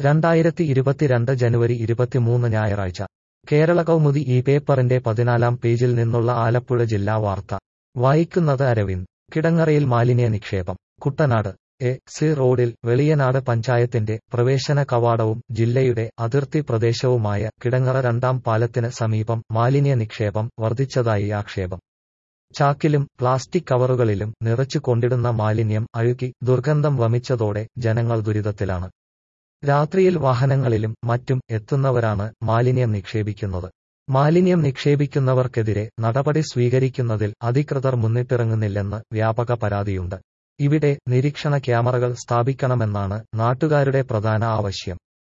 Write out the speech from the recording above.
രണ്ടായിരത്തി ഇരുപത്തിരണ്ട് ജനുവരി ഇരുപത്തിമൂന്ന് ഞായറാഴ്ച കേരള കൗമുദി ഈ പേപ്പറിന്റെ പതിനാലാം പേജിൽ നിന്നുള്ള ആലപ്പുഴ ജില്ലാ വാർത്ത വായിക്കുന്നത് അരവിന്ദ് കിടങ്ങറയിൽ മാലിന്യ നിക്ഷേപം കുട്ടനാട് എ സി റോഡിൽ വെളിയനാട് പഞ്ചായത്തിന്റെ പ്രവേശന കവാടവും ജില്ലയുടെ അതിർത്തി പ്രദേശവുമായ കിടങ്ങറ രണ്ടാം പാലത്തിന് സമീപം മാലിന്യ നിക്ഷേപം വർദ്ധിച്ചതായി ആക്ഷേപം ചാക്കിലും പ്ലാസ്റ്റിക് കവറുകളിലും നിറച്ചു കൊണ്ടിടുന്ന മാലിന്യം അഴുകി ദുർഗന്ധം വമിച്ചതോടെ ജനങ്ങൾ ദുരിതത്തിലാണ് രാത്രിയിൽ വാഹനങ്ങളിലും മറ്റും എത്തുന്നവരാണ് മാലിന്യം നിക്ഷേപിക്കുന്നത് മാലിന്യം നിക്ഷേപിക്കുന്നവർക്കെതിരെ നടപടി സ്വീകരിക്കുന്നതിൽ അധികൃതർ മുന്നിട്ടിറങ്ങുന്നില്ലെന്ന് വ്യാപക പരാതിയുണ്ട് ഇവിടെ നിരീക്ഷണ ക്യാമറകൾ സ്ഥാപിക്കണമെന്നാണ് നാട്ടുകാരുടെ പ്രധാന ആവശ്യം